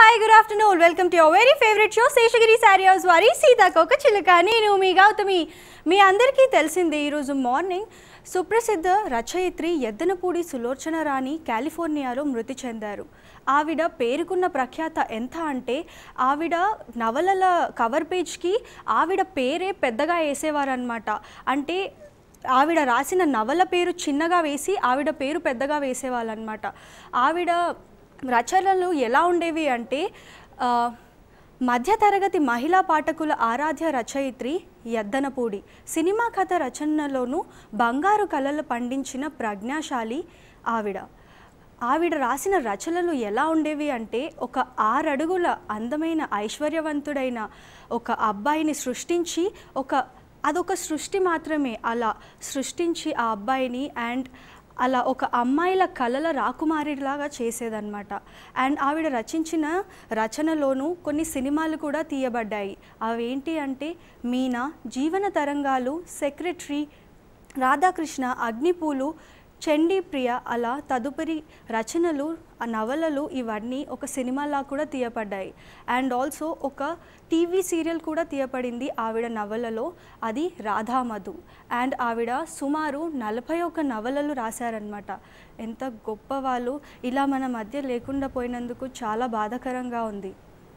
Hi good afternoon welcome to your very favourite show Seshagiri sari house వారి సీతాకోక చిలుక నేను మీ గౌతమి మీ అందరికీ తెలిసిందే ఈరోజు మార్నింగ్ సుప్రసిద్ధ రచయిత్రి ఎద్దనపూడి సులోచన రాణి కాలిఫోర్నియాలో మృతి చెందారు ఆవిడ పేరుకున్న ప్రఖ్యాత ఎంత అంటే ఆవిడ నవలల కవర్ పేజ్కి ఆవిడ పేరే పెద్దగా వేసేవారనమాట అంటే ఆవిడ రాసిన నవల పేరు చిన్నగా వేసి ఆవిడ పేరు పెద్దగా వేసేవాళ్ళనమాట ఆవిడ రచనలు ఎలా ఉండేవి అంటే ఆ, మధ్యతరగతి మహిళా పాఠకుల ఆరాధ్య రచయిత్రి ఎద్దనపూడి సినిమా కథ రచనలోనూ బంగారు కళలు పండించిన ప్రజ్ఞాశాలి ఆవిడ ఆవిడ రాసిన రచనలు ఎలా ఉండేవి అంటే ఒక ఆరడుగుల అందమైన ఐశ్వర్యవంతుడైన ఒక అబ్బాయిని సృష్టించి ఒక అదొక సృష్టి మాత్రమే అలా సృష్టించి ఆ అబ్బాయిని అండ్ అలా ఒక అమ్మాయిల కళల రాకుమారిలాగా చేసేదన్నమాట అండ్ ఆవిడ రచించిన రచనలోనూ కొన్ని సినిమాలు కూడా తీయబడ్డాయి అవేంటి అంటే మీనా జీవన తరంగాలు సెక్రటరీ రాధాకృష్ణ అగ్నిపూలు చండీ ప్రియ అలా తదుపరి రచనలు ఆ నవలలు ఇవన్నీ ఒక సినిమాలా కూడా తీయపడ్డాయి అండ్ ఆల్సో ఒక టీవీ సీరియల్ కూడా తీయపడింది ఆవిడ నవలలో అది రాధామధు అండ్ ఆవిడ సుమారు నలభై ఒక నవలలు రాశారనమాట ఎంత గొప్ప వాళ్ళు ఇలా మన మధ్య లేకుండా పోయినందుకు చాలా బాధాకరంగా ఉంది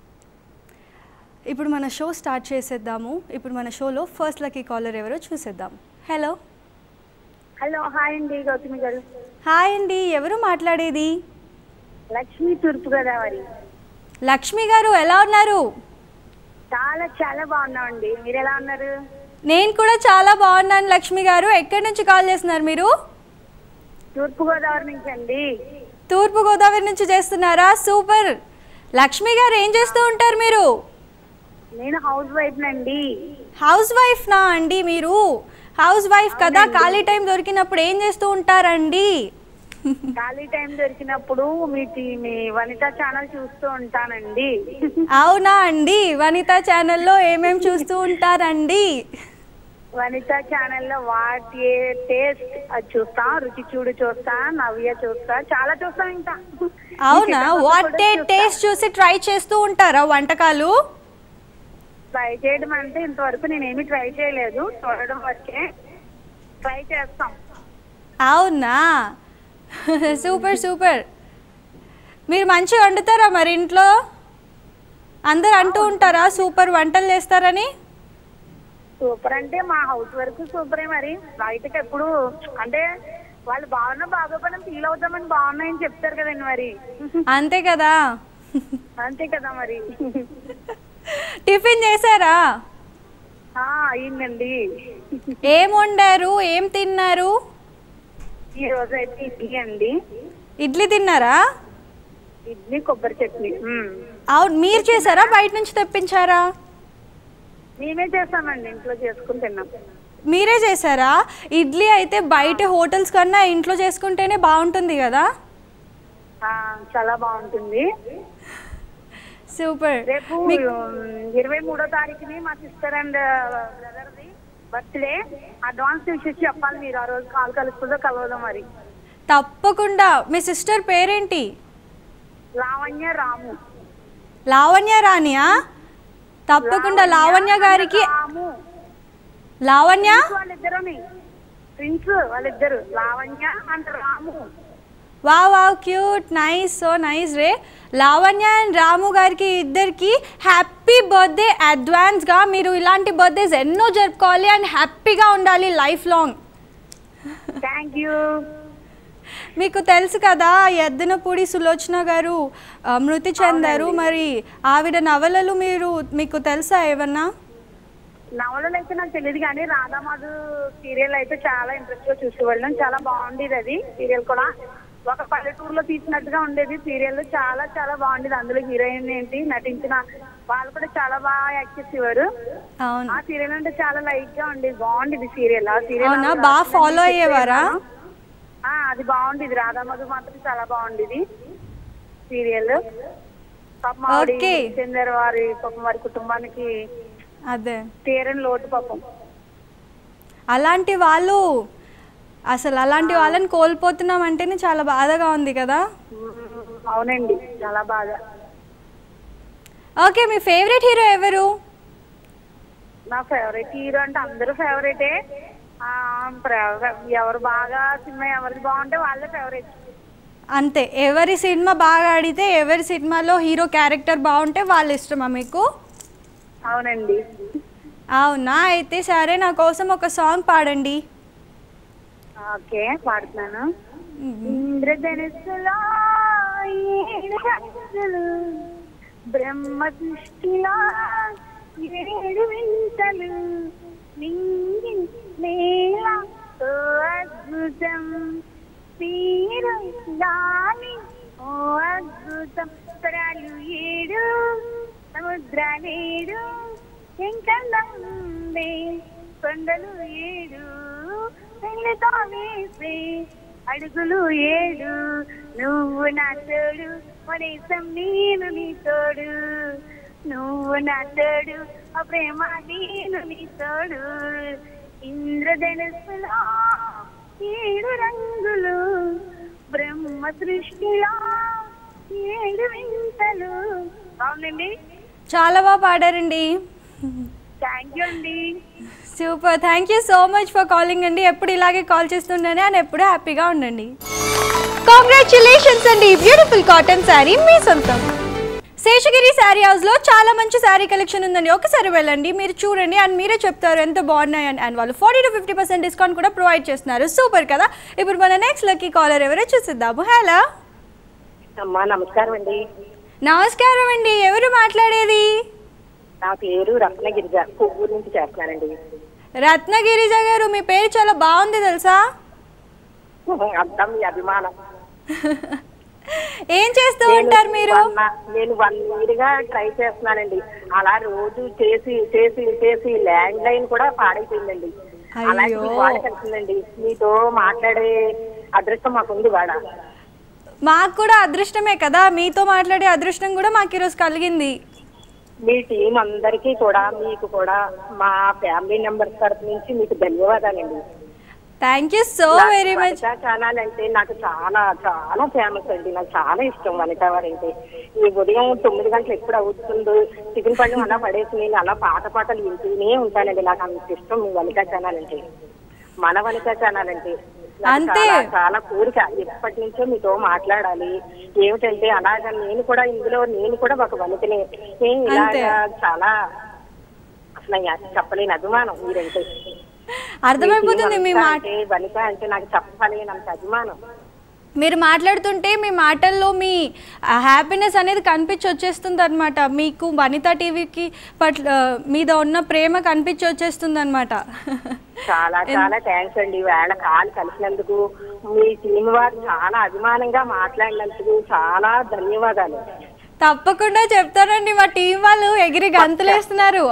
ఇప్పుడు మన షో స్టార్ట్ చేసేద్దాము ఇప్పుడు మన షోలో ఫస్ట్ లక్కీ కాలర్ ఎవరో చూసేద్దాం హలో హలో హాయ్ అండి గౌతమి గారు హాయ్ అండి ఎవరు మాట్లాడేది లక్ష్మి తూర్పు గోదావరి లక్ష్మి గారు ఎలా ఉన్నారు చాలా చాలా బాగున్నామండి మీరు ఎలా ఉన్నారు నేను కూడా చాలా బాగున్నాను లక్ష్మి గారు ఎక్కడి నుంచి కాల్ చేస్తున్నారు మీరు తూర్పు గోదావరి నుంచి అండి తూర్పు గోదావరి నుంచి చేస్తున్నారా సూపర్ లక్ష్మి గారు ఏం చేస్తూ ఉంటారు మీరు నేను హౌస్ వైఫ్ నండి హౌస్ వైఫ్ నా అండి మీరు హౌస్ వైఫ్ కదా ఖాళీ టైం దొరికినప్పుడు ఏం చేస్తూ ఉంటారండి ఖాళీ టైం దొరికినప్పుడు మీ టీ- మీ వనిత ఛానల్ చూస్తూ ఉంటానండి అవునా అండి వనిత ఛానల్లో ఏమేం చూస్తూ ఉంటారండి వనిత ఛానల్లో వాటి టేస్ట్ అది చూస్తా రుచి చూడు చూస్తా నవ్య చూస్తా చాలా చూస్తా ఇంకా అవునా వాట్ టేస్ట్ చూసి ట్రై చేస్తూ ఉంటారా వంటకాలు ట్రై చేయడం అంటే ఇంతవరకు నేనేమి ట్రై చేయలేదు చూడడం వరకే ట్రై చేస్తాం అవునా సూపర్ సూపర్ మీరు మంచిగా వండుతారా మరి ఇంట్లో అందరు అంటూ ఉంటారా సూపర్ వంటలు చేస్తారని సూపర్ అంటే మా హౌస్ వరకు సూపరే మరి బయటకి ఎప్పుడు అంటే వాళ్ళు బాగున్నా బాగోపోయినా ఫీల్ అవుతామని బాగున్నాయని చెప్తారు కదండి మరి అంతే కదా అంతే కదా మరి టిఫిన్ చేశారా ఆ, అయిందండి ఏం వండారు ఏం తిన్నారు ఈ రోజు అయితే ఇడ్లీ అండి ఇడ్లీ తిన్నారా ఇడ్లీ కొబ్బరి చట్నీ ఉమ్. అవును మీరు చేశారా బయట నుంచి తెప్పించారా మేమే చేస్తామండి ఇంట్లో చేసుకుని తిన్నాం మీరే చేశారా ఇడ్లీ అయితే బయట హోటల్స్ కన్నా ఇంట్లో చేసుకుంటేనే బాగుంటుంది కదా ఆ, చాలా బాగుంటుంది సూపర్ రేపు ఇరవై మూడో తారీఖుని మా సిస్టర్ అండ్ బ్రదర్ది బర్త్డే అడ్వాన్స్ విషయం చెప్పాలి మీరు ఆ రోజు కాల్ కలుస్తుందో కలవదో మరి తప్పకుండా మీ సిస్టర్ పేరేంటి లావణ్య రాము లావణ్య రాణియా తప్పకుండా లావణ్య గారికి రాము లావణ్య వాళ్ళిద్దరుని ప్రిన్స్ వాళ్ళిద్దరు లావణ్య అండ్ రాము వా wow cute nice so nice రే లావణ్య అండ్ రాము గారికి ఇద్దరికి హ్యాపీ బర్త్డే అడ్వాన్స్గా మీరు ఇలాంటి బర్త్డేస్ ఎన్నో జరుపుకోవాలి అండ్ హ్యాపీగా ఉండాలి లైఫ్ లాంగ్ థ్యాంక్ యూ మీకు తెలుసు కదా ఎద్దనపూడి సులోచన గారు ఆ, మృతి చెందారు మరి ఆవిడ నవలలు మీరు మీకు తెలుసా ఏమన్నా నవలలు అయితే నాకు తెలియదు కానీ రాధామాధు సీరియల్ అయితే చాలా ఇంట్రెస్ట్ గా చూసేవాళ్ళం చాలా బాగుండేది అది సీరియల్ కూడా ఒక పల్లెటూరులో తీసినట్టుగా ఉండేది సీరియల్ చాలా చాలా బాగుండేది అందులో హీరోయిన్ ఏంటి నటించిన వాళ్ళు కూడా చాలా బాగా యాక్ట్ చేసేవారు అవును ఆ సీరియల్ అంటే చాలా లైట్ గా ఉండేది బాగుండేది సీరియల్ ఆ సీరియల్ అవునా బాగా ఫాలో అయ్యేవారా ఆ అది బాగుండేది రాధామధు మాత్రం చాలా బాగుండేది సీరియల్ పాపం ఆవిడ Okay. చెందారు వారి పాపం వారి కుటుంబానికి అదే తీరని లోటు పాపం అలాంటి వాళ్ళు అసలు అలాంటి వాళ్ళని కోల్పోతున్నాం అంటేనే చాలా బాధగా ఉంది కదా మ్మ్. అవునండి చాలా బాగా ఓకే మీ ఫేవరెట్ హీరో ఎవరు నా ఫేవరెట్ హీరో అంటే అందరూ ఫేవరెటే ఆ, ప్ర- ఎవరు బాగా సినిమా ఎవరిది బాగుంటే వాళ్ళే ఫేవరెట్ అంతే ఎవరి సినిమా బాగా ఆడితే ఎవరి సినిమాలో హీరో క్యారెక్టర్ బాగుంటే వాళ్ళ ఇష్టమా మీకు అవునండి అవునా అయితే సరే నా కోసం ఒక సాంగ్ పాడండి ఓకే పాడుతున్నాను ఇంద్రధనుస్సులో ఏడు రంగులు బ్రహ్మ సృష్టిలో ఏడు వింతలు నింగి నేల ఓ అద్భుతం తీరు గాలి ఓ అద్భుతం స్వరాలు ఏడు సముద్రాలేడు ఎంకందే కొండలు ఏడు పెళ్ళితో వేసే అడుగులు ఏడు నువ్వు నా తోడు మరేసం నేను నీ తోడు నువ్వు నా తోడు ఆ ప్రేమ నేను నీ తోడు ఇంద్రధనుస్సులో ఏడు రంగులు బ్రహ్మ సృష్టిలో ఏడు వింతలు బాగుందండి చాలా బాగా పాడారండి థ్యాంక్ యూ అండి super thank you so much for calling అండి ఎప్పుడు ఇలాగే కాల్ చేస్తుండండి అని ఎప్పుడు హ్యాపీగా ఉండండి కాంగ్రాచులేషన్స్ అండి బ్యూటిఫుల్ కాటన్ శారీ మీ సొంతం శేషగిరి శారీ హౌస్లో చాలా మంచి శారీ కలెక్షన్ ఉందండి ఒకసారి వెళ్ళండి మీరు చూడండి అండ్ మీరే చెప్తారు ఎంత బాగున్నాయి అని అండ్ వాళ్ళు forty two fifty percent discount కూడా ప్రొవైడ్ చేస్తున్నారు సూపర్ కదా ఇప్పుడు మన నెక్స్ట్ లక్కీ కాలర్ ఎవరో చూసిద్దాము హలో అమ్మా నమస్కారం అండి నమస్కారం అండి ఎవరు మాట్లాడేది నా పేరు రత్నగిరిజ కొవ్వూరు నుంచి చేస్తున్నానండి రత్నగిరిజ గారు మీ పేరు చాలా బాగుంది తెలుసా అర్థం మీ అభిమానం ఏం చేస్తూ ఉంటారు మీరు వన్- నేను వన్ ఇయర్ గా ట్రై చేస్తున్నానండి అలా రోజు చేసి చేసి చేసి ల్యాండ్ లైన్ కూడా పాడైపోయిందండి అలాగే అయ్యో. వాడ కలిసిందండి మీతో మాట్లాడే అదృష్టం మాకుంది వాడ మాకు కూడా అదృష్టమే కదా మీతో మాట్లాడే అదృష్టం కూడా మాకు ఈరోజు కలిగింది మీ టీం అందరికీ కూడా మీకు కూడా మా ఫ్యామిలీ మెంబర్స్ తరఫు నుంచి మీకు ధన్యవాదాలండి thank you so very much Vanitha channel అంటే నాకు చాలా చాలా ఫేమస్ అండి నాకు చాలా ఇష్టం వనితా వారు అంటే ఈ ఉదయం తొమ్మిది గంటలు ఎప్పుడు అవుతుందో టిఫిన్ పళ్ళు అలా పడేసి నేను అలా పాత పాటలు వింటూనే ఉంటానండి నాకు అంత ఇష్టం మీ వనితా ఛానల్ అంటే మన వనితా ఛానల్ అంటే నాకు అంతే. చాలా చాలా కోరిక ఎప్పటి నుంచో మీతో మాట్లాడాలి ఏమిటంటే అలాగా నేను కూడా ఇందులో నేను కూడా ఒక వనితనే ఏ ఇలాగా చాలా అసలు నాకు చెప్పలేని అభిమానం మీరంటే అర్థమైపోతుంది మీ మాట అంటే వనిత అంటే నాకు చెప్పలేనంత అభిమానం మీరు మాట్లాడుతుంటే మీ మాటల్లో మీ హ్యాపీనెస్ అనేది కనిపించి వచ్చేస్తుంది అనమాట మీకు వనిత టీవీకి పట్ల మీద ఉన్న ప్రేమ కనిపించి వచ్చేస్తుంది అనమాట చాలా చాలా థ్యాంక్స్ అండి వేళ కాలు కలిసినందుకు మీ టీం వారు చాలా అభిమానంగా మాట్లాడినందుకు చాలా ధన్యవాదాలు తప్పకుండా చెప్తానండి మా టీం వాళ్ళు ఎగిరి గంతులేస్తున్నారు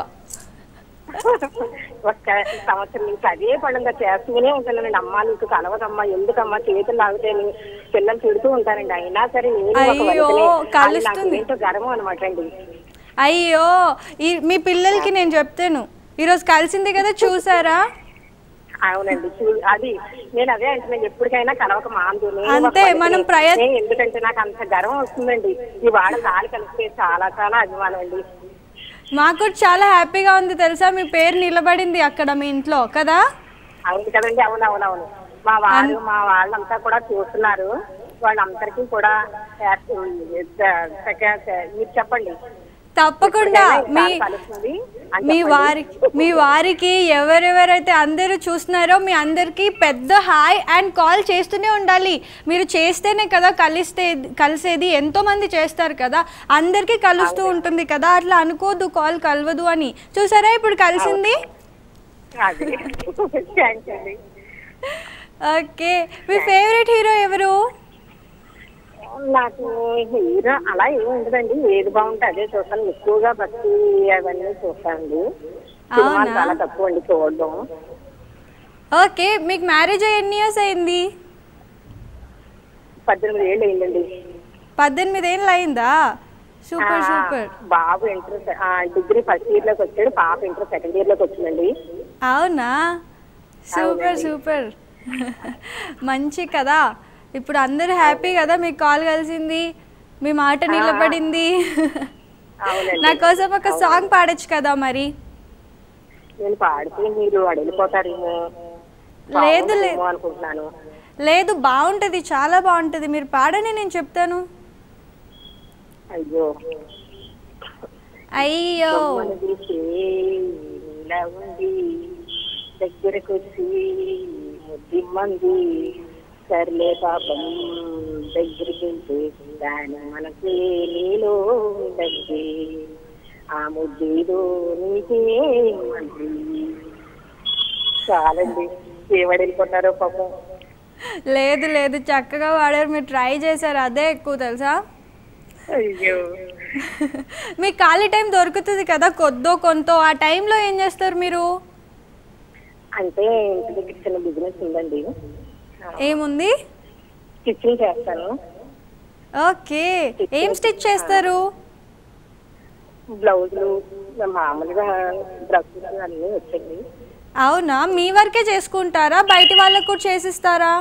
ఒక్క సంవత్సరం నుంచి అదే పనుగా చేస్తూనే ఉంటానండి అమ్మ నీకు కలవదమ్మా ఎందుకమ్మా చేతులు లాగుతాయని పిల్లలు తిడుతూ ఉంటారండి అయినా సరే నేను ఒక అయ్యో, వనితనే. అది నాకు కలుస్తుంది. ఏంటో గర్వం అనమాట అండి అయ్యో ఈ మీ పిల్లలకి నేను చెప్తాను ఈరోజు కలిసింది కదా చూసారా అవునండి చూ- అది నేను అదే అంటున్నాను ఎప్పటికైనా కలవక మాందు నేను ఒక అంతే, వనితని. మనం ప్రయత్- నేను ఎందుకంటే నాకు అంత గర్వం వస్తుందండి ఈ వాడ కాలు కలిస్తే చాలా చాలా అభిమానం అండి మాకు కూడా చాలా హ్యాపీగా ఉంది తెలుసా మీ పేరు నిలబడింది అక్కడ మీ ఇంట్లో కదా అవును కదండి అవును అవును అవును మా వాళ్ళు మా వాళ్ళంతా కూడా చూస్తున్నారు వాళ్ళందరికీ కూడా హ్యాపీ- మీరు చెప్పండి తప్పకుండా మీ ఎప్పటికైనా కలుస్తుంది అని మీ చెప్పండి. వారి మీ వారికి ఎవరెవరైతే అందరూ చూస్తున్నారో మీ అందరికీ పెద్ద హాయ్ అండ్ కాల్ చేస్తూనే ఉండాలి మీరు చేస్తేనే కదా కలిస్తే కలిసేది ఎంతో మంది చేస్తారు కదా అందరికీ కలుస్తూ ఉంటుంది కదా అట్లా అనుకోదు కాల్ కలవదు అని చూసారా ఇప్పుడు కలిసింది అదే థ్యాంక్స్ అండి ఓకే మీ ఫేవరెట్ హీరో ఎవరు నాకు హీరో అలా ఏమి ఉండదండి ఏది బాగుంటే అదే చూస్తాను ఎక్కువగా భక్తి అవన్నీ చూస్తానండి సినిమాలు అవునా? చాలా తక్కువ అండి చూడడం ఓకే మీకు మ్యారేజ్ అయ్యి ఎన్ని ఇయర్స్ అయింది పద్దెనిమిది ఏళ్ళు అయిందండి పద్దెనిమిది ఏళ్ళు అయిందా సూపర్ ఆ, సూపర్ బాబు ఇంటర్ డిగ్రీ ఫస్ట్ ఇయర్ లోకి వచ్చాడు పాప ఇంటర్ సెకండ్ ఇయర్ లోకి వచ్చిందండి అవునా సూపర్ అవునండి. సూపర్ మంచి కదా ఇప్పుడు అందరూ హ్యాపీ కదా మీకు కాల్ కలిసింది మీ మాట నిలబడింది అవునండి. నా కోసం ఒక సాంగ్ పాడొచ్చు కదా మరి నేను పాడితే మీరు అటు వెళ్ళిపోతారేమో లేదు, లేదు. బాగుంటుందేమో అనుకుంటున్నాను లేదు బాగుంటుంది చాలా బాగుంటుంది మీరు పాడని నేను చెప్తాను అయ్యో అయ్యో బొమ్మను తీసి ఇలా ఉంది దగ్గరకు వచ్చి ముద్దిమ్మంది సర్లే పాపం దగ్గరికి వెళ్తే దాని మనసే నీలో ఉండద్ది ఆ ముద్దేదో నీకే ఇమ్మంది చాలండి ఏవాడు వెళ్ళిపోతారో పాపం లేదు లేదు చక్కగా పాడారు మీరు ట్రై చేశారు అదే ఎక్కువ తెలుసా అయ్యో మీకు ఖాళీ టైం దొరుకుతుంది కదా కొద్దో కొంతో ఆ టైంలో ఏం చేస్తారు మీరు అంటే ఇంటి దగ్గర చిన్న బిజినెస్ ఉందండి ఏముంది స్టిచ్చింగ్ చేస్తాను ఓకే ఏం స్టిచ్ చేస్తారు బ్లౌజులు మామూలుగా డ్రెస్సులు అన్నీ వచ్చండి అవునా మీ వరకే చేసుకుంటారా బయట వాళ్ళకు కూడా చేసిస్తారా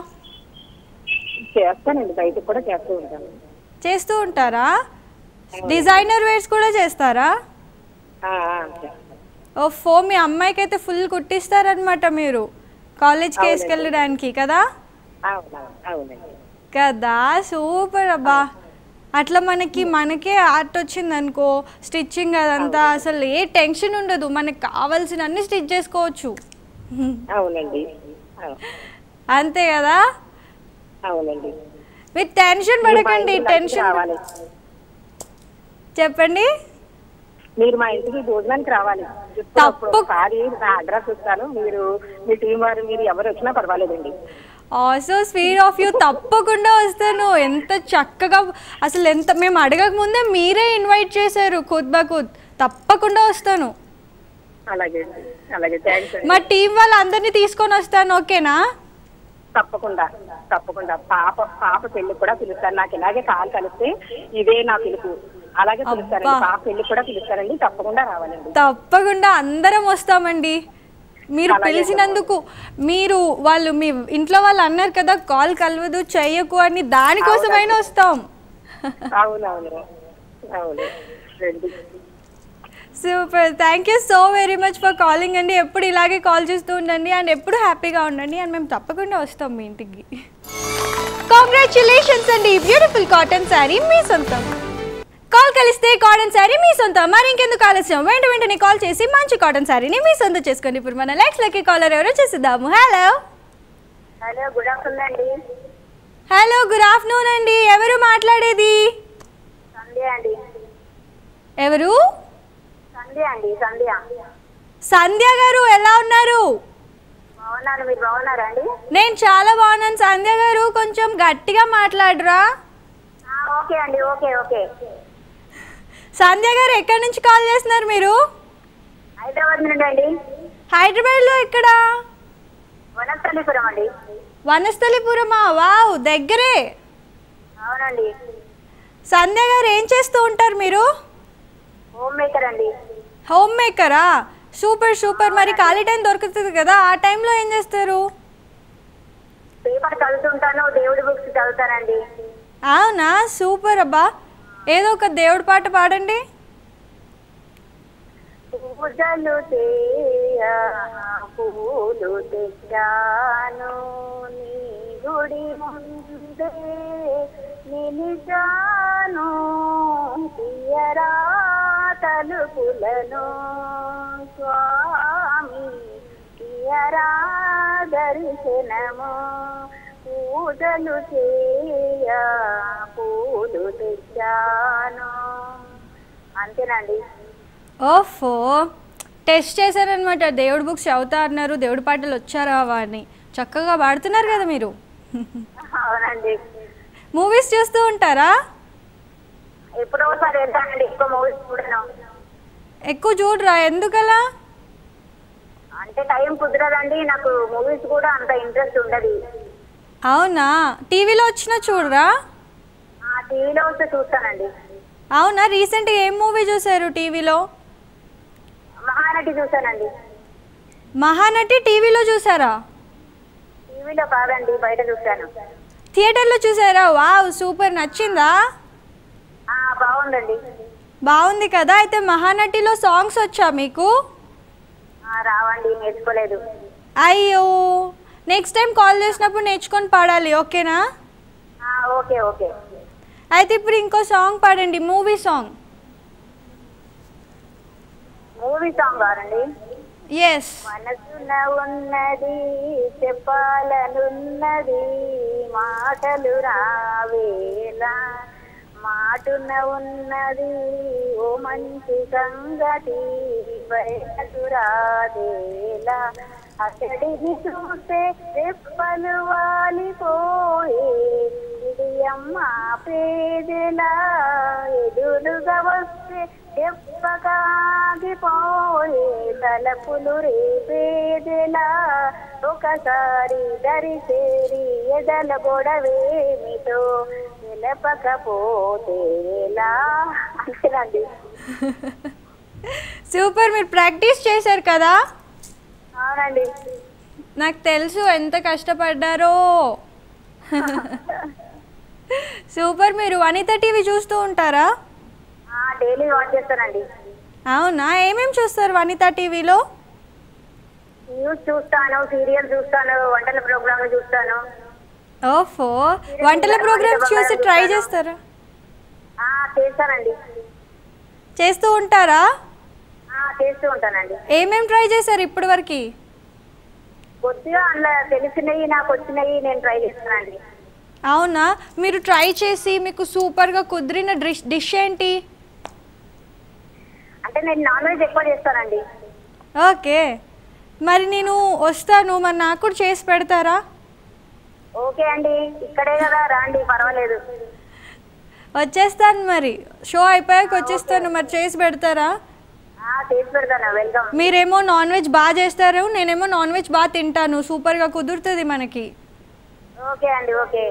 చేస్తానండి బయట కూడా చేస్తూ ఉంటాను చేస్తూ ఉంటారా డిజైనర్ వేర్స్ కూడా చేస్తారా ఆ, ఆ, చేస్తాను. ఓ ఫో మీ అమ్మాయికి అయితే ఫుల్ కుట్టిస్తారనమాట మీరు కాలేజ్కి అవునండి. వేసుకెళ్ళడానికి కదా అవునవును అవునండి కదా సూపర్ అబ్బా అట్లా మనకి మనకే ఆర్ట్ వచ్చింది అనుకో స్టిచ్చింగ్ అదంతా అసలు ఏ టెన్షన్ ఉండదు మనకి కావాల్సిన అన్ని స్టిచ్ చేసుకోవచ్చు అవునండి అవు- అంతే కదా అవునండి మీరు టెన్షన్ మీరు మా పడకండి ఇంటికి లంచ్కి టెన్షన్ రావాలి చెప్పండి మీరు మా ఇంటికి భోజనానికి రావాలి తప్పు- ఒకసారి నా అడ్రస్ ఇస్తాను మీరు మీ టీం వారు మీరు ఎవరు వచ్చినా పర్వాలేదండి ఆల్సో స్వీట్ ఆఫ్ యూ తప్పకుండా వస్తాను ఎంత చక్కగా అసలు ఎంత మేము అడగక ముందే మీరే ఇన్వైట్ చేశారు ఖుద్ బఖుద్ తప్పకుండా వస్తాను అలాగే అండి అలాగే థ్యాంక్స్ అండి మా టీం వాళ్ళందరినీ తీసుకొని వస్తాను ఓకేనా తప్పకుండా తప్పకుండా పాప పాప పెళ్లి కూడా పిలుస్తాను నాకు ఇలాగే కాల్ కలిస్తే ఇదే నా పిలుపు అలాగే పిలుస్తారండి అబ్బా. పాప పెళ్లి కూడా పిలుస్తారండి తప్పకుండా రావాలండి తప్పకుండా అందరం వస్తామండి మీరు అలాగే పిలిచినందుకు మీరు వాళ్ళు మీ ఇంట్లో వాళ్ళు అన్నారు కదా కాల్ కలవదు చెయ్యకు అని దానికోసమైనా వస్తాం అవునవును అవును రండి super thank you so very much for calling అండి ఎప్పుడు ఇలాగే కాల్ చేస్తూ ఉండండి అండ్ ఎప్పుడు హ్యాపీగా ఉండండి అండ్ మేము తప్పకుండా వస్తాం మీ ఇంటికి కాంగ్రాచులేషన్స్ అండి బ్యూటిఫుల్ కాటన్ శారీ మీ సొంతం కాల్ కలిస్తే కాటన్ శారీ మీ సొంతం మరి ఇంకెందుకు ఆలస్యం వెంట వెంటనే కాల్ చేసి మంచి కాటన్ శారీని మీ సొంతం చేసుకోండి ఇప్పుడు మన నెక్స్ట్ లక్కీ కాలర్ ఎవరో చేసిద్దాము హలో హలో గుడ్ ఆఫ్టర్నూన్ అండి హలో గుడ్ ఆఫ్టర్నూన్ అండి ఎవరు మాట్లాడేది సంధ్య అండి ఎవరు సంధ్య అండి సంధ్య సంధ్య గారు ఎలా ఉన్నారు బాగున్నాను మీరు బాగున్నారా అండి నేను చాలా బాగున్నాను సంధ్య గారు కొంచెం గట్టిగా మాట్లాడరా ఆ, ఓకే అండి ఓకే ఓకే సంధ్య గారు ఎక్కడి నుంచి కాల్ చేస్తున్నారు మీరు హైదరాబాద్ నుండి అండి హైదరాబాద్లో ఎక్కడ వనస్థలీపురం అండి వనస్థలిపురమా వావ్ దగ్గరే అవునండి సంధ్య గారు ఏం చేస్తూ ఉంటారు మీరు హోమ్ మేకర్ అండి హోమ్ మేకరా సూపర్ సూపర్ మరి ఖాళీ టైం దొరుకుతుంది కదా ఆ టైంలో ఏం చేస్తారు పేపర్ చదువుతుంటాను దేవుడి బుక్స్ చదువుతానండి అవునా సూపర్ అబ్బా ఏదో ఒక దేవుడి పాట పాడండి పూజలు చేయ పూలు తెచ్చాను నీ గుడి ముందే నిలిచాను తీయరా తలుపులను స్వామి తీయరా దర్శనము పూజలు చేయ పూలు తెచ్చాను అంతేనండి ఓఫో టెస్ట్ చేశారనమాట దేవుడి బుక్స్ చదువుతా అన్నారు దేవుడి పాటలు వచ్చారా అని చక్కగా పాడుతున్నారు కదా మీరు అవునండి మూవీస్ చూస్తూ ఉంటారా ఎప్పుడో ఒకసారి వెళ్తానండి ఎక్కువ మూవీస్ చూడను ఎక్కువ చూడరా ఎందుకలా అంటే టైం కుదరదండి నాకు మూవీస్ కూడా అంత ఇంట్రెస్ట్ ఉండదు అవునా టీవీలో వచ్చినా చూడరా ఆ టీవీలో వస్తే చూస్తానండి అవునా రీసెంట్గా ఏం మూవీ చూసారు టీవీలో మహానటి చూసానండి మహానటి టీవీలో చూసారా టీవీలో కాదండి బయట చూశాను థియేటర్లో చూసారా వావ్ సూపర్ నచ్చిందా ఆ బాగుందండి బాగుంది కదా అయితే మహానటిలో సాంగ్స్ వచ్చా మీకు ఆ, రావండి నేర్చుకోలేదు అయ్యో నెక్స్ట్ టైం కాల్ చేసినప్పుడు నేర్చుకొని పాడాలి ఓకేనా ఆ, ఓకే ఓకే అయితే ఇప్పుడు ఇంకో సాంగ్ పాడండి మూవీ సాంగ్ మూవీ సాంగ్ కాదండి ఎస్ మనసున ఉన్నది చెప్పాలనున్నది మాటలు రావేలా మాటున ఉన్నది ఓ మంచి సంగతి బయటకు రాదేలా అతడిని చూస్తే రెప్పలు వాలిపోయే ఇది అమ్మ పేదెలా ఎదురుగా వస్తే చెప్పకాగిపోయే తలపులు రేపేదెలా ఒకసారి దరి చేరి ఎదల గొడవేమిటో నిలపకపోతేలా అంతేనండి సూపర్ మీరు ప్రాక్టీస్ చేశారు కదా అవునండి నాకు తెలుసు ఎంత కష్టపడ్డారో సూపర్ మీరు వనిత టీవీ చూస్తూ ఉంటారా డైలీ వాచ్ చేస్తానండి అవునా ఏమేమి చూస్తారు వనిత టీవీలో న్యూస్ చూస్తాను సీరియల్ చూస్తాను వంటల ప్రోగ్రామ్ చూస్తాను ఓఫో వంటల ప్రోగ్రామ్స్ చూసి ట్రై చేస్తారా ఆ, చేస్తానండి చేస్తూ ఉంటారా ఆ, చేస్తూ ఉంటానండి ఏమేం ట్రై చేశారు ఇప్పటి వరకు కొద్దిగా అందులో తెలిసినవి నాకు వచ్చినవి నేను ట్రై చేస్తానండి అవునా మీరు ట్రై చేసి మీకు సూపర్గా కుదిరిన డిష్ డిష్ ఏంటి అంటే నేను నాన్ వెజ్ ఎక్కువ చేస్తానండి ఓకే మరి నేను వస్తాను మరి నాకు కూడా చేసి పెడతారా ఓకే అండి ఇక్కడే కదా రాండి పర్వాలేదు వచ్చేస్తాను మరి షో అయిపోయాక వచ్చేస్తాను మరి చేసి పెడతారా ఆ, చేసి పెడతాను వెల్కమ్ మీరేమో నాన్ వెజ్ బాగా చేస్తారు నేనేమో నాన్ వెజ్ బాగా తింటాను సూపర్గా కుదురుతుంది మనకి ఓకే అండి ఓకే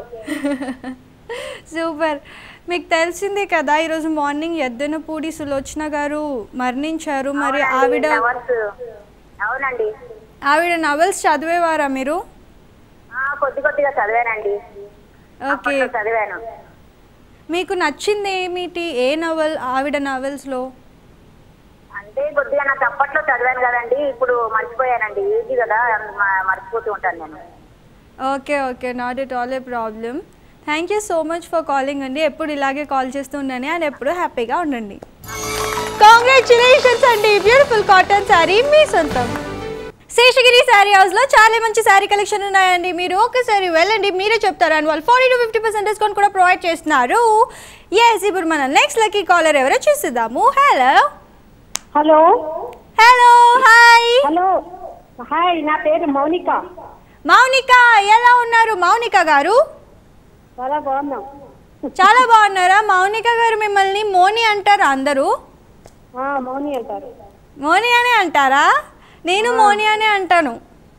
సూపర్ మీకు తెలిసిందే కదా ఈరోజు మార్నింగ్ ఎద్దనపూడి సులోచన గారు మరణించారు మరి అవునండి, ఆవిడ flowers. అవునండి ఆవిడ నవల్స్ చదివేవారా మీరు ఆ, కొద్ది కొద్దిగా చదివానండి ఓకే అప్పట్లో చదివాను మీకు నచ్చింది ఏమిటి ఏ నవల్ ఆవిడ నవల్స్లో అంటే కొద్దిగా నాకు అప్పట్లో చదివాను కదండి ఇప్పుడు మర్చిపోయానండి ఈజీ కదా మ- మర్చిపోతూ ఉంటాను నేను okay okay not at all a problem thank you so much for calling అండి ఎప్పుడు ఇలాగే కాల్ చేస్తూ ఉండండి అండ్ ఎప్పుడు హ్యాపీగా ఉండండి కాంగ్రాచులేషన్స్ అండి బ్యూటిఫుల్ కాటన్ శారీ మీ సొంతం శేషగిరి శారీ హౌస్లో చాలా మంచి శారీ కలెక్షన్ ఉన్నాయండి మీరు ఒకసారి వెళ్ళండి మీరే చెప్తారు అండ్ వాళ్ళు forty two fifty percent discount కూడా ప్రొవైడ్ చేస్తున్నారు ఎస్ ఇప్పుడు మన నెక్స్ట్ లక్కీ కాలర్ ఎవరో చూసిద్దాము hello hello hello hi hello hi నా పేరు మౌనిక మౌనిక ఎలా ఉన్నారు మౌనిక గారు చాలా బాగున్నాం చాలా బాగున్నారా మౌనిక గారు మిమ్మల్ని మోని అంటారా అందరూ ఆ, మౌని అంటారు మోని అనే అంటారా నేను మోని అనే అంటాను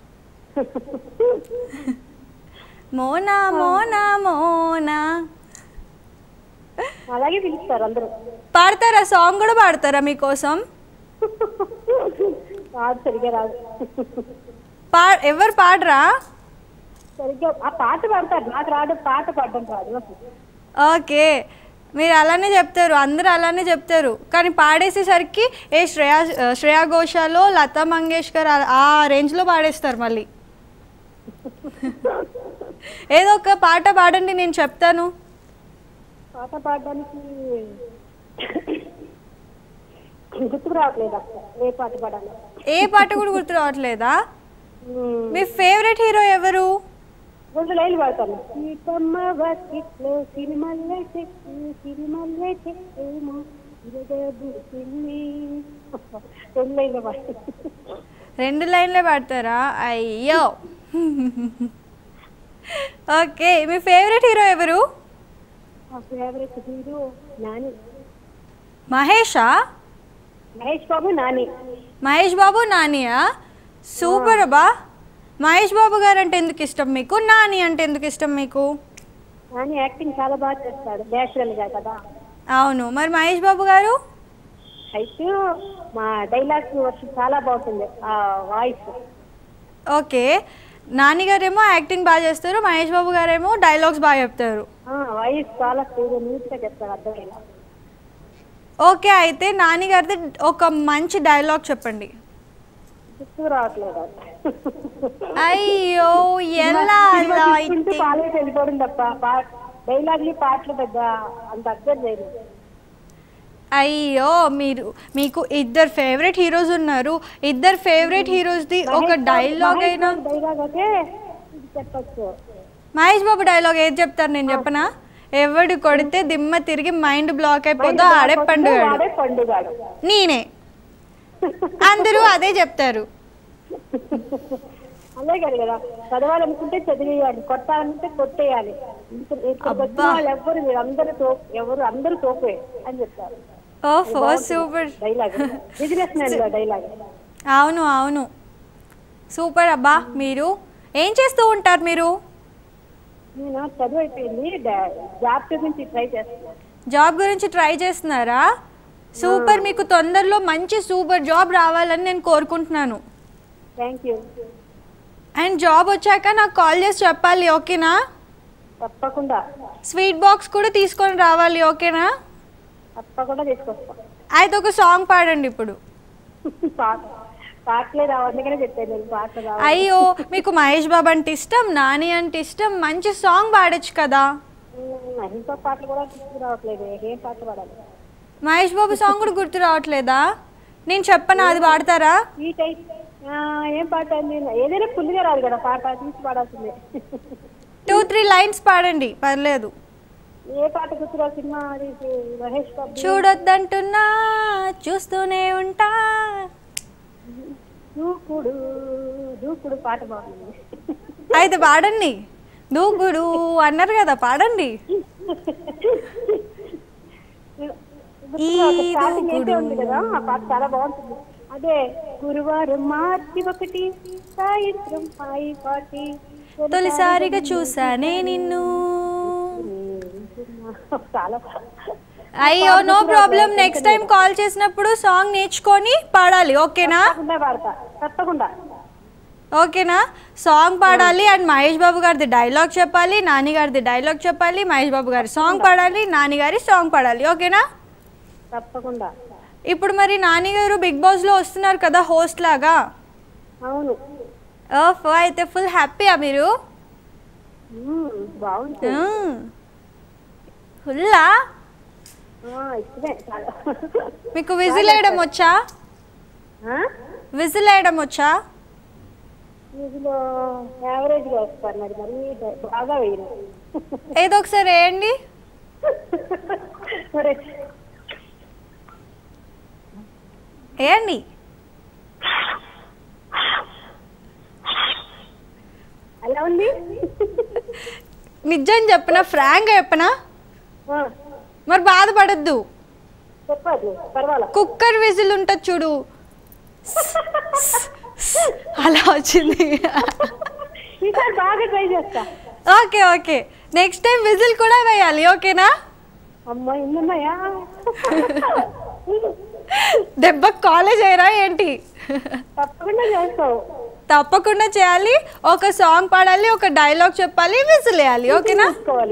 మోనా మోనా మోనా అలాగే పిలుస్తారు అందరూ పాడతారా సాంగ్ కూడా పాడతారా మీకోసం రాదు సరిగ్గా రాదు పా ఎవరు పాడరా సరిగ్గా ఆ పాట పాడతారు నాకు రాదు పాట పాడడం రాదు ఓకే మీరు అలానే చెప్తారు అందరూ అలానే చెప్తారు కానీ పాడేసేసరికి ఏ శ్రేయా శ్రేయా ఘోషాలో లతా మంగేష్కర్ ఆ- ఆ రేంజ్లో పాడేస్తారు మళ్ళీ ఏదో ఒక పాట పాడండి నేను చెప్తాను పాట పాడడానికి గుర్తుకు రావట్లేదు అసలు ఏ పాట పాడాలి ఏ పాట కూడా గుర్తు రావట్లేదా ఉమ్, మీ ఫేవరెట్ హీరో ఎవరు రెండు లైన్లు పాడతాను సీతమ్మ బకెట్లో సిరిమల్లె చెట్టు సిరిమల్లె చెట్టేమో ఇరగబుతుంది రెండు లైన్లు పాడతాను రెండు లైన్లే పాడతారా అయ్యో ఓకే మీ ఫేవరెట్ హీరో ఎవరు మా ఫేవరెట్ హీరో నాని మహేషా మహేష్ బాబు నాని మహేష్ బాబు నానియా సూపర్ అబ్బా మహేష్ బాబు గారు అంటే ఎందుకు ఇష్టం మీకు నాని అంటే ఎందుకు ఇష్టం మీకు నాని యాక్టింగ్ చాలా బాగా చేస్తాడు నేచురల్ గా కదా అవును మరి మహేష్ బాబు గారు అయితే మా డైలాగ్స్ వర్షం చాలా బాగుంటుంది ఆ వాయిస్ ఓకే నాని గారేమో యాక్టింగ్ బాగా చేస్తారు మహేష్ బాబు గారేమో డైలాగ్స్ బాగా చెప్తారు వాయిస్ చాలా నీట్ గా చెప్తాడు అర్థమయ్యేలా ఓకే అయితే నాన్నగారిది ఒక మంచి డైలాగ్ చెప్పండి గుర్తుకు రావట్లేదు అయ్యో ఎలా అలా తీసుకుంటూ అయితే కాలేజ్ వెళ్ళిపోవడం తప్ప డైలాగ్లు పాటలు పెద్ద అంత అర్థం లేదు అయ్యో మీరు మీకు ఇద్దరు ఫేవరెట్ హీరోస్ ఉన్నారు ఇద్దరు ఫేవరెట్ హీరోస్ది ఒక డైలాగ్ అయినా డైలాగ్ అయితే ఇది చెప్పచ్చు మహేష్ బాబు డైలాగ్ ఏది చెప్తారు నేను చెప్పనా ఎవడు కొడితే దిమ్మ తిరిగి మైండ్ బ్లాక్ అయిపోతే ఆడే పండుగాడు ఆడే పండుగాడు నేనే అందరూ అదే చెప్తారు అదే కదా కదా చదవాలనుకుంటే చదివేయాలి కొట్టాలనుకుంటే కొట్టేయాలి ఇక్కడ- ఇక్కడికి వచ్చిన అబ్బా. వాళ్ళు ఎవరు మీరు అందరూ తో ఎవరు అందరూ తోపే అని చెప్తారు ఓఫో super dialogue business man dialogue అవును అవును సూపర్ అబ్బా మీరు ఏం చేస్తూ ఉంటారు మీరు నేను చదువు అయిపోయింది డా- జాబ్ గురించి ట్రై చేస్తున్నాను జాబ్ గురించి ట్రై చేస్తున్నారా సూపర్ మీకు తొందరలో మంచి సూపర్ జాబ్ రావాలని నేను కోరుకుంటున్నాను థ్యాంక్ యూ అండ్ జాబ్ వచ్చాక నాకు కాల్ చేసి చెప్పాలి ఓకేనా తప్పకుండా స్వీట్ బాక్స్ కూడా తీసుకొని రావాలి ఓకేనా తప్పకుండా తీసుకొస్తాం అయితే ఒక సాంగ్ పాడండి ఇప్పుడు పాట పాటలే రావు అందుకనే చెప్పాను నేను పాట రావు అయ్యో మీకు మహేష్ బాబు అంటే ఇష్టం నాని అంటే ఇష్టం మంచి సాంగ్ పాడొచ్చు కదా ఇంకో పాటలు కూడా గుర్తుకు రావట్లేదు ఏం పాట పాడాలి మహేష్ బాబు సాంగ్ కూడా గుర్తు రావట్లేదా నేను చెప్పనా అది పాడతారా ఈ టైప్ ఆ, ఏం పాట అండి ఏదైనా ఫుల్గా రాదు కదా పాట తీసి పాడాల్సిందే టూ త్రీ లైన్స్ పాడండి పర్లేదు ఏ పాట గుర్తురా సినిమా అది మహేష్ బాబు చూడొద్దంటున్నా చూస్తూనే ఉంటా దూకుడు దూకుడు పాట బాగుంది అయితే పాడండి దూకుడు అన్నారు కదా పాడండి ఈ స్టార్టింగ్ ఏంటే దూకుడు. ఉంది కదా ఆ పాట చాలా బాగుంటుంది అదే గురువారం మార్చి ఒకటి సాయంత్రం హాయి పాటి తొలిసారిగా చూసానే నిన్ను చాలా అయ్యో no problem next time call చేసినప్పుడు సాంగ్ నేర్చుకొని పాడాలి ఓకేనా తప్పకుండా పాడతా తప్పకుండా ఓకేనా సాంగ్ పాడాలి అండ్ మహేష్ బాబు గారిది డైలాగ్ చెప్పాలి నాని గారిది డైలాగ్ చెప్పాలి మహేష్ బాబు గారి సాంగ్ పాడాలి నాని గారి సాంగ్ పాడాలి ఓకేనా తప్పకుండా ఇప్పుడు మరి నాని గారు బిగ్ బాస్లో వస్తున్నారు కదా హోస్ట్ లాగా అవును ఓఫ్ అయితే ఫుల్ హ్యాపీయా మీరు మ్మ్, బాగుంది ఫుల్లా ఆ, ఇష్టమే చాలా మీకు విజిల్ వేయడం వచ్చా ఆ? విజిల్ వేయడం వచ్చా ఇందులో యావరేజ్ గా వస్తారు మరి మరి బాగా వేయను ఏదో ఒకసారి వేయండి మరి వేయండి ఎలా ఉంది నిజం చెప్పనా ఫ్రాంక్గా చెప్పనా ఆ, మరి బాధపడద్దు చెప్పదు పర్వాలా కుక్కర్ విజిల్ ఉంటుంది చూడు అలా వచ్చింది ఈసారి బాగా ట్రై చేస్తా okay okay next time whistle కూడా వేయాలి ఓకేనా అమ్మ ఇన్నున్నాయా దెబ్బ కాలేజ్ అయ్యారా ఏంటి తప్పకుండా చేస్తావు తప్పకుండా చేయాలి ఒక సాంగ్ పాడాలి ఒక డైలాగ్ చెప్పాలి విజిల్ వేయాలి ఓకేనా తీసుకోవాలి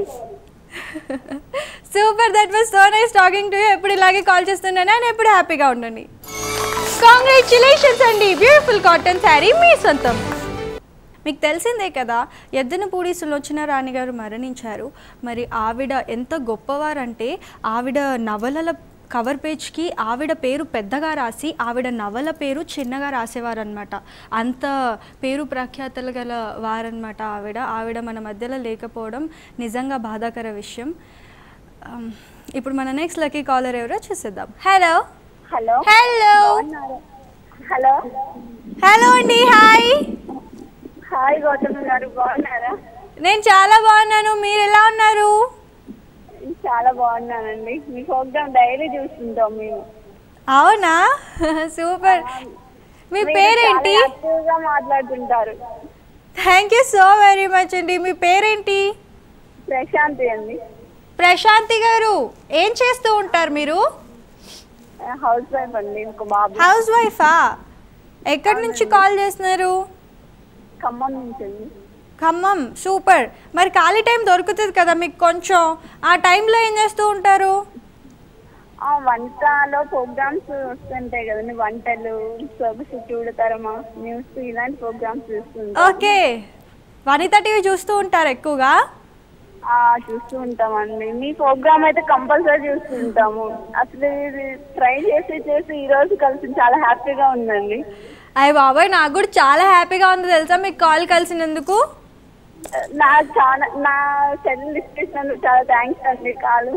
super that was so nice talking to you ఎప్పుడు ఇలాగే కాల్ చేస్తున్నాను అండ్ ఎప్పుడు హ్యాపీగా ఉండండి కాంగ్రాచులేషన్స్ అండి బ్యూటిఫుల్ కాటన్ శారీ మీ సొంతం మీకు తెలిసిందే కదా ఎద్దనపూడి సులోచన రాణి గారు మరణించారు మరి ఆవిడ ఎంత గొప్పవారంటే ఆవిడ నవలల కవర్ పేజ్కి ఆవిడ పేరు పెద్దగా రాసి ఆవిడ నవల పేరు చిన్నగా రాసేవారు అనమాట అంత పేరు ప్రఖ్యాతలు గల వారనమాట ఆవిడ ఆవిడ మన మధ్యలో లేకపోవడం నిజంగా బాధాకర విషయం Um, ఇప్పుడు మన నెక్స్ట్ లక్కీ కాలర్ ఎవరో చూసేద్దాం hello hello hello hello hello అండి హాయ్ హాయ్ గౌతమ్ గారు బాగున్నారా నేను చాలా బాగున్నాను మీరు ఎలా ఉన్నారు చాలా బాగున్నానండి మీ ప్రోగ్రామ్ డైలీ చూస్తుంటాం మేము అవునా సూపర్ మీ పేరేంటి యాక్టివ్గా మాట్లాడుతుంటారు thank you so very much అండి మీ పేరేంటి ప్రశాంతి అండి ప్రశాంతి గారు ఏం చేస్తూ ఉంటారు మీరు హౌస్ వైఫ్ అండి ఒక బాబు హౌస్ వైఫా ఎక్కడి నుంచి కాల్ చేస్తున్నారు ఖమ్మం నుంచి అండి ఖమ్మం సూపర్ మరి ఖాళీ టైం దొరుకుతుంది కదా మీకు కొంచెం ఆ టైంలో ఏం చేస్తూ ఉంటారు ఆ వంటలో ప్రోగ్రామ్స్ వస్తుంటాయి కదండి వంటలు సొగసు చూడతరమా న్యూస్ ఇలాంటి ప్రోగ్రామ్స్ చూస్తుంటాం ఓకే వనిత టీవీ చూస్తూ ఉంటారు ఎక్కువగా ఆ, చూస్తూ ఉంటామండి మీ ప్రోగ్రామ్ అయితే కంపల్సరీ చూస్తుంటాము అసలు ఇది ట్రై చేసి చేసి ఈ రోజు కలిసి చాలా హ్యాపీగా ఉందండి అయ్య బాబాయ్ నాకు కూడా చాలా హ్యాపీగా ఉంది తెలుసా మీకు కాల్ కలిసినందుకు నా చాలా నా సెల్ లిస్ట్ ఇచ్చినందుకు చాలా థ్యాంక్స్ అండి కాలు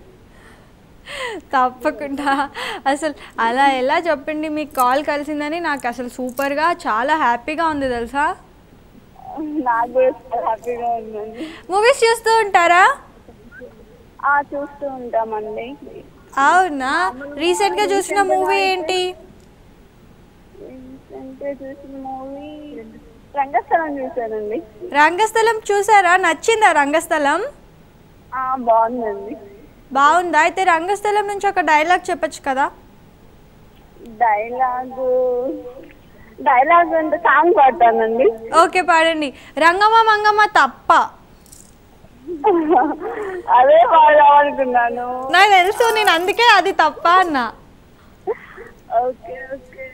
తప్పకుండా అసలు అలా ఎలా చెప్పండి మీకు కాల్ కలిసిందని నాకు అసలు సూపర్గా చాలా హ్యాపీగా ఉంది తెలుసా నాకు కూడా చాలా హ్యాపీగా ఉందండి మూవీస్ చూస్తూ ఉంటారా ఆ చూస్తూ ఉంటామండి అవునా రీసెంట్గా చూసిన మూవీ ఏంటి అంటే చూసిన మూవీ రంగస్థలం చూశానండి రంగస్థలం చూసారా నచ్చిందా రంగస్థలం ఆ, బాగుందండి బాగుందా అయితే రంగస్థలం నుంచి ఒక డైలాగ్ చెప్పొచ్చు కదా డైలాగు డైలాగ్ అంటే సాంగ్ పాడతానండి ఓకే పాడండి రంగమ్మ మంగమ్మ తప్ప అదే పాడదామనుకున్నాను నాకు తెలుసు నేను అందుకే అది తప్ప అన్నా ఓకే ఓకే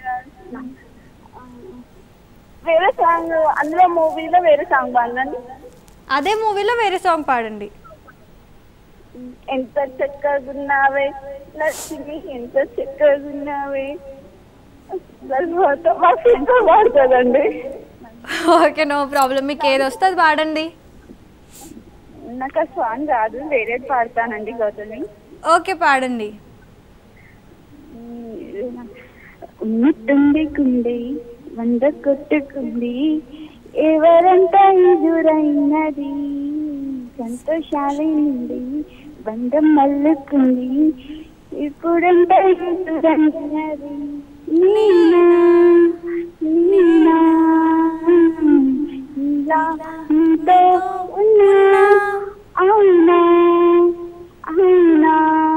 వేరే సాంగ్ అందులో మూవీలో వేరే సాంగ్ పాడండి అదే మూవీలో వేరే సాంగ్ పాడండి ఎంత చక్కగున్నావే లక్ష్మి ఎంత చక్కగున్నావే తర్వాత మా ఫ్రెండ్స్ పాడుతుందండి ఓకే నో ప్రాబ్లం మీకు ఏది వస్తే అది పాడండి నాకు ఆ సాంగ్ రాదు వేరేది పాడతానండి గౌతమి ఓకే పాడండి ఉన్నట్టుండి కుండి వంద కొట్టుకుంది ఎవరంత ఎదురైనది సంతోషాలే నుండి బంధం మల్లుకుంది ఇప్పుడంత ఎదురైనది నీనా నీనా ఇలా నీతో ఉన్నా అవునా అవునా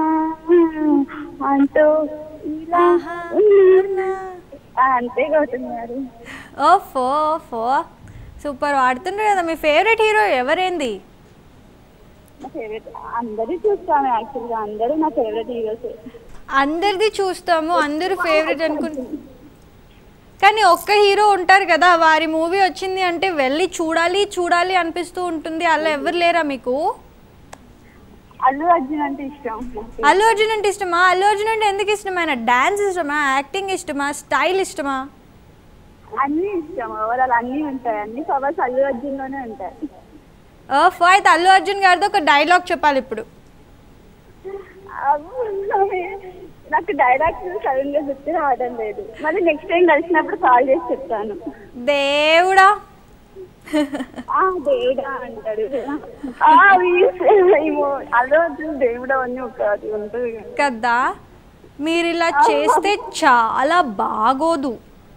అంటూ ఇలా ఉన్నా ఆ, అంతే గౌతమ్ గారు ఓఫో ఓఫో సూపర్ వాడుతుండ్రు కదా మీ ఫేవరెట్ హీరో ఎవరేంది నా ఫేవరెట్ అందరూ చూస్తాను యాక్చువల్గా అందరూ నా ఫేవరెట్ హీరోస్ అందరిది చూస్తాము అందరూ ఫేవరెట్ అనుకుంటు కానీ ఒక్క హీరో ఉంటారు కదా వారి మూవీ వచ్చింది అంటే వెళ్ళి చూడాలి చూడాలి అనిపిస్తూ ఉంటుంది అలా ఎవరు లేరా మీకు అల్లు అర్జున్ అంటే ఇష్టం అల్లు అర్జున్ అంటే ఇష్టమా అల్లు అర్జున్ అంటే ఎందుకు ఇష్టం ఆయన డాన్స్ ఇష్టమా యాక్టింగ్ ఇష్టమా స్టైల్ ఇష్టమా అన్ని ఇష్టం ఓవరాల్ అన్ని ఉంటాయి అన్ని పవర్స్ అల్లు అర్జున్ లోనే ఉంటాయి ఓఫో అయితే అల్లు అర్జున్ గారితో ఒక డైలాగ్ చెప్పాలి ఇప్పుడు అబ్బో, నాకు డైలాగ్స్ సడన్ గా గుర్తు రావడం లేదు మళ్ళీ నెక్స్ట్ టైం కలిసినప్పుడు కాల్ చేసి చెప్తాను దేవుడా ఆ దేవుడా అంటాడు ఆ, ఈ- ఏమో అల్లు అర్జున్ దేవుడా అని ఒక అది ఉంటుంది కదా. కదా మీరు ఇలా చేస్తే చాలా బాగోదు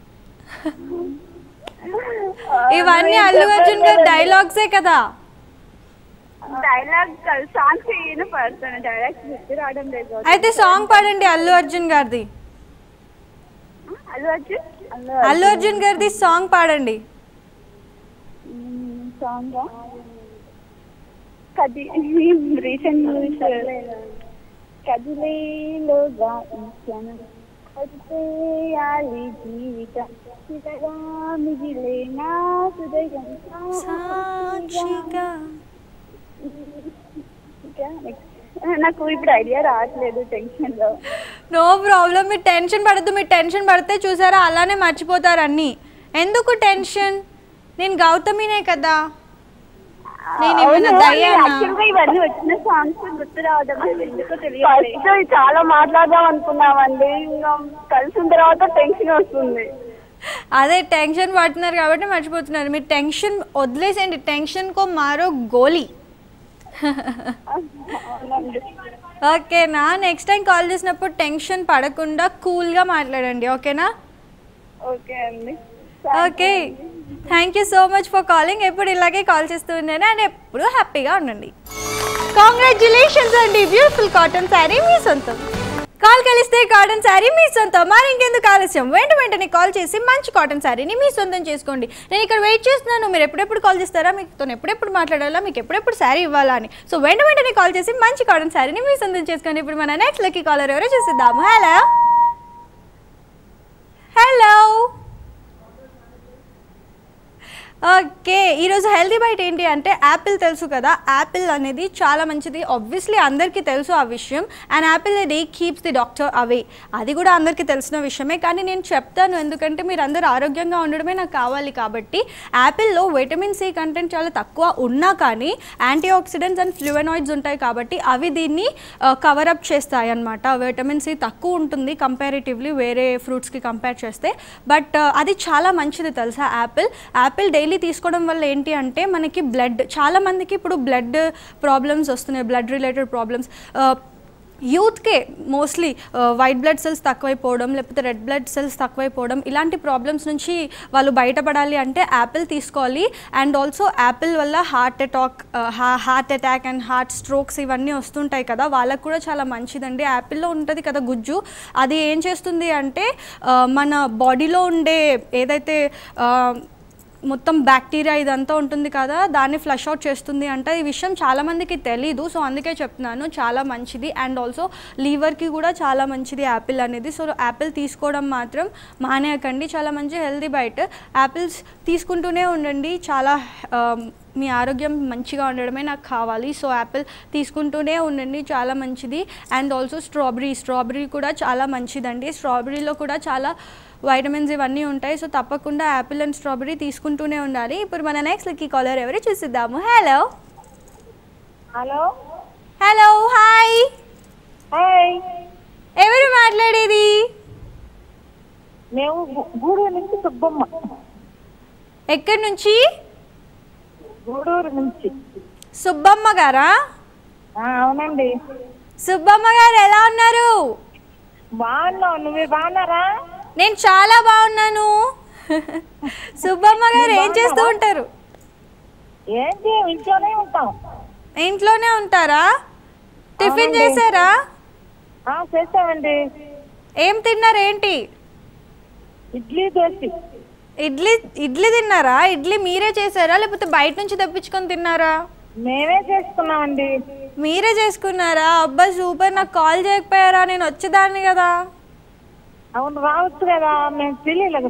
ఇవన్నీ అల్లు అర్జున్ గారి డైలాగ్సే కదా డైలాగ్ సాంగ్స్ ఏమైనా పడతాను డైలాగ్స్ గుర్తు రావడం లేదు అయితే సాంగ్ పాడండి అల్లు అర్జున్ గారిది అల్లు అర్జున్ అల్లు అల్లు అర్జున్ గారిది సాంగ్ పాడండి సాంగ్ కది రీసెంట్ మూవీస్ కదిలేలోగా ఇచ్చాను కదిలేయాలి జీవితం చిరగా మిగిలే నా హృదయం సాక్షిగా ఇంకా next. నాకు ఇప్పుడు ఐడియా రావట్లేదు టెన్షన్ లో నో ప్రాబ్లం మీరు టెన్షన్ పడద్దు మీరు టెన్షన్ పడితే చూసారా అలానే మర్చిపోతారు అన్నీ ఎందుకు టెన్షన్ నేను గౌతమినే కదా నేను ఏమైనా దయ్యానా? యాక్చువల్గా ఇవన్నీ వచ్చిన సాంగ్స్ గుర్తు రావడం లేదు. ఎందుకో తెలియదు ఫస్ట్ చాలా మాట్లాడదాం అనుకున్నామండి ఇంకా కలిసిన తర్వాత టెన్షన్ వస్తుంది అదే టెన్షన్ పడుతున్నారు కాబట్టి మర్చిపోతున్నారు మీరు టెన్షన్ వదిలేసేయండి టెన్షన్కో మారో గోలీ అవునండి ఓకేనా నెక్స్ట్ టైం కాల్ చేసినప్పుడు టెన్షన్ పడకుండా కూల్గా మాట్లాడండి ఓకేనా ఓకే అండి okay thank you so much for calling ఎప్పుడు ఇలాగే కాల్ చేస్తూ ఉన్నాను అండ్ ఎప్పుడు హ్యాపీగా ఉండండి కాంగ్రాచులేషన్స్ అండి బ్యూటిఫుల్ కాటన్ శారీ మీ సొంతం కాల్ కలిస్తే కాటన్ శారీ మీ సొంతం మరి ఇంకెందుకు ఆలస్యం వెంట వెంటనే కాల్ చేసి మంచి కాటన్ శారీని మీ సొంతం చేసుకోండి నేను ఇక్కడ వెయిట్ చేస్తున్నాను మీరు ఎప్పుడెప్పుడు కాల్ చేస్తారా మీతో ఎప్పుడెప్పుడు మాట్లాడాలా మీకు ఎప్పుడెప్పుడు శారీ ఇవ్వాలా అని సో వెంట వెంటనే కాల్ చేసి మంచి కాటన్ శారీని మీ సొంతం చేసుకోండి ఇప్పుడు మన నెక్స్ట్ లక్కీ కాలర్ ఎవరో చూసిద్దాము హలో హలో ఓకే ఈరోజు హెల్తీ బైట్ ఏంటి అంటే యాపిల్ తెలుసు కదా యాపిల్ అనేది చాలా మంచిది ఆబ్వియస్లీ అందరికీ తెలుసు ఆ విషయం and apple day keeps the doctor away అది కూడా అందరికీ తెలిసిన విషయమే కానీ నేను చెప్తాను ఎందుకంటే మీరు అందరూ ఆరోగ్యంగా ఉండడమే నాకు కావాలి కాబట్టి యాపిల్లో విటమిన్ సి కంటెంట్ చాలా తక్కువ ఉన్నా కానీ యాంటీ ఆక్సిడెంట్స్ అండ్ ఫ్లూవెనాయిడ్స్ ఉంటాయి కాబట్టి అవి దీన్ని కవరప్ చేస్తాయి అనమాట విటమిన్ సి తక్కువ ఉంటుంది కంపారిటివ్లీ వేరే ఫ్రూట్స్కి కంపేర్ చేస్తే బట్ అది చాలా మంచిది తెలుసా యాపిల్ యాపిల్ డైలీ తీసుకోవడం వల్ల ఏంటి అంటే మనకి బ్లడ్ చాలా మందికి ఇప్పుడు బ్లడ్ ప్రాబ్లమ్స్ వస్తున్నాయి బ్లడ్ రిలేటెడ్ ప్రాబ్లమ్స్ యూత్కే మోస్ట్లీ వైట్ బ్లడ్ సెల్స్ తక్కువైపోవడం లేకపోతే రెడ్ బ్లడ్ సెల్స్ తక్కువైపోవడం ఇలాంటి ప్రాబ్లమ్స్ నుంచి వాళ్ళు బయటపడాలి అంటే యాపిల్ తీసుకోవాలి అండ్ ఆల్సో యాపిల్ వల్ల heart attack heart attack and heart strokes ఇవన్నీ వస్తుంటాయి కదా వాళ్ళకు కూడా చాలా మంచిదండి యాపిల్లో ఉంటుంది కదా గుజ్జు అది ఏం చేస్తుంది అంటే ఆ, మన బాడీలో ఉండే ఏదైతే ఆ, మొత్తం బ్యాక్టీరియా ఇదంతా ఉంటుంది కదా దాన్ని ఫ్లష్ అవుట్ చేస్తుంది అంటే ఈ విషయం చాలా మందికి తెలీదు సో అందుకే చెప్తున్నాను చాలా మంచిది అండ్ ఆల్సో లీవర్కి కూడా చాలా మంచిది యాపిల్ అనేది సో యాపిల్ తీసుకోవడం మాత్రం మానేయకండి చాలా మంచి హెల్తీ బయట యాపిల్స్ తీసుకుంటూనే ఉండండి చాలా ఆ, మీ ఆరోగ్యం మంచిగా ఉండడమే నాకు కావాలి సో యాపిల్ తీసుకుంటూనే ఉండండి చాలా మంచిది అండ్ ఆల్సో స్ట్రాబెరీ స్ట్రాబెరీ కూడా చాలా మంచిదండి స్ట్రాబెరీలో కూడా చాలా వైటమిన్స్ ఇవన్నీ ఉంటాయి సో తప్పకుండా యాపిల్ అండ్ స్ట్రాబెరీ తీసుకుంటూనే ఉండాలి ఇప్పుడు మన నెక్స్ట్ లక్కీ కాలర్ ఎవరు చూసిద్దాము hello hello hello hi hi ఎవరు మాట్లాడేది మేము గు- గూడూరు నుంచి సుబ్బమ్మ ఎక్కడి నుంచి గూడూరు నుంచి సుబ్బమ్మ గారా ఆ, అవునండి సుబ్బమ్మ గారు ఎలా ఉన్నారు బాగున్నావు నువ్వు బాగున్నారా నేను చాలా బాగున్నాను సుబ్బమ్మ గారు ఏం చేస్తూ ఉంటారు ఏంటి ఇంట్లోనే ఉంటాం ఇంట్లోనే ఉంటారా టిఫిన్ అవునండి. చేశారా ఆ, చేస్తామండి ఏం తిన్నారు ఏంటి ఇడ్లీ దోశ ఇడ్లీ ఇడ్లీ తిన్నారా ఇడ్లీ మీరే చేశారా లేకపోతే బయట నుంచి తెప్పించుకొని తిన్నారా మేమే చేసుకున్నామండి మీరే చేసుకున్నారా అబ్బా సూపర్ నాకు కాల్ చేయకపోయారా నేను వచ్చేదాన్ని కదా అవును రావచ్చు కదా మేము తెలియలేదు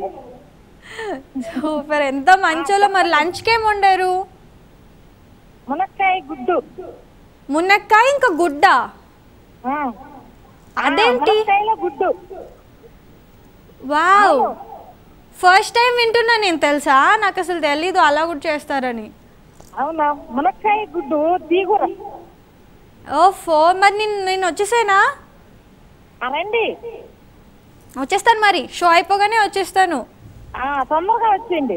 సూపర్ ఎంత మంచోలో మరి లంచ్కి ఏం వండారు మునక్కాయ గుడ్డు మునక్కాయ ఇంకా గుడ్డ ఆ. అదేంటి? ఆ, మునక్కాయలో గుడ్డు వావ్ ఫస్ట్ టైం వింటున్నా నేను తెలుసా నాకు అసలు తెలీదు అలా కూడా చేస్తారని అవునా మునక్కాయ గుడ్డు తీగుర ఓ ఫో మరి నేను నేను వచ్చేసానా రండి వచ్చేస్తాను మరి షో అయిపోగానే వచ్చేస్తాను ఆ, తొందరగా వచ్చింది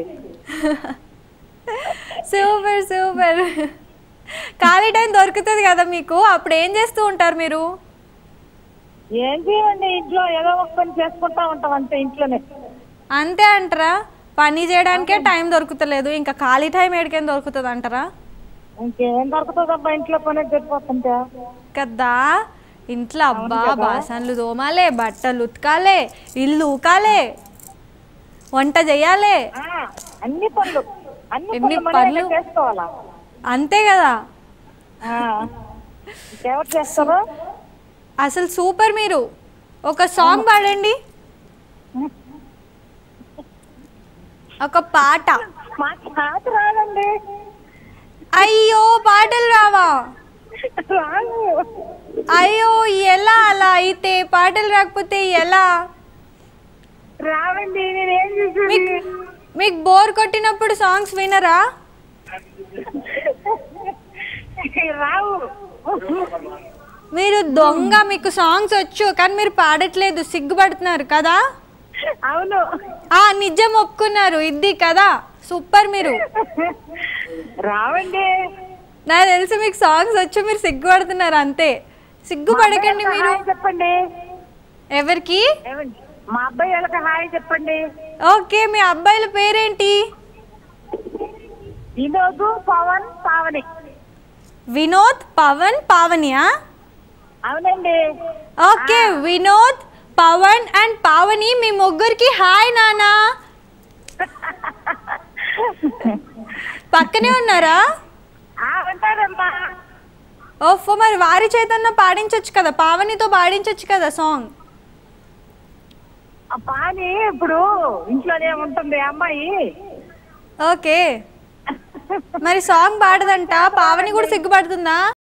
సూపర్ సూపర్ ఖాళీ టైం దొరుకుతుంది కదా మీకు అప్పుడు ఏం చేస్తూ ఉంటారు మీరు ఏం చేయండి ఇంట్లో ఏదో ఒక పని చేసుకుంటా ఉంటాం అంతే ఇంట్లోనే అంతే అంటారా పని చేయడానికే టైం దొరుకుతలేదు ఇంకా ఖాళీ టైం ఏడికేం దొరుకుతుంది అంటారా ఇంకేం దొరుకుతుందబ్బా ఇంట్లో పని జరిపోతుంటే కదా ఇంట్లో అబ్బా బాసన్లు తోమాలే బట్టలు ఉతకాలే ఇల్లు ఊకాలే వంట చేయాలి ఆ, అన్ని పనులు అన్ని ఎన్ని పనులు మనమే పనులు? చేసుకోవాలా అంతే కదా ఆ. ఇంకెవరు చేస్తారు అసలు సూపర్ మీరు ఒక సాంగ్ పాడండి ఒక పాట మాకు పాట రాదండి అయ్యో పాటలు రావా రాదు అయ్యో ఎలా అలా అయితే పాటలు రాకపోతే ఎలా రావండి నేనేం చేసేది మీకు మీకు బోర్ కొట్టినప్పుడు సాంగ్స్ వినరా రావు మీరు దొంగ మీకు సాంగ్స్ వచ్చు కానీ మీరు పాడట్లేదు సిగ్గుపడుతున్నారు కదా అవును ఆ నిజం ఒప్పుకున్నారు ఇది కదా సూపర్ మీరు రావండి నాకు తెలిసి మీకు సాంగ్స్ వచ్చు మీరు సిగ్గుపడుతున్నారు అంతే సిగ్గుపడకండి మా మీరు అబ్బాయి వాళ్ళకి హాయ్ చెప్పండి ఎవరికి ఏమండి? మా అబ్బాయి వాళ్ళకి హాయ్ చెప్పండి ఓకే మీ అబ్బాయిల పేరేంటి వినోద్ పవన్ పావని వినోద్ పవన్ పావనియా అవునండి ఓకే వినోద్ పవన్ అండ్ పావని మీ ముగ్గురికి హాయ్ నానా పక్కనే ఉన్నారా ఆ, ఉంటారమ్మా ఓఫో మరి వారి చేతన్న పాడించవచ్చు కదా పావనితో పాడించవచ్చు కదా సాంగ్ ఆ పాని ఇప్పుడు ఇంట్లోనే ఉంటుంది అమ్మాయి ఓకే మరి సాంగ్ పాడదంట పావని కూడా సిగ్గుపడుతుందా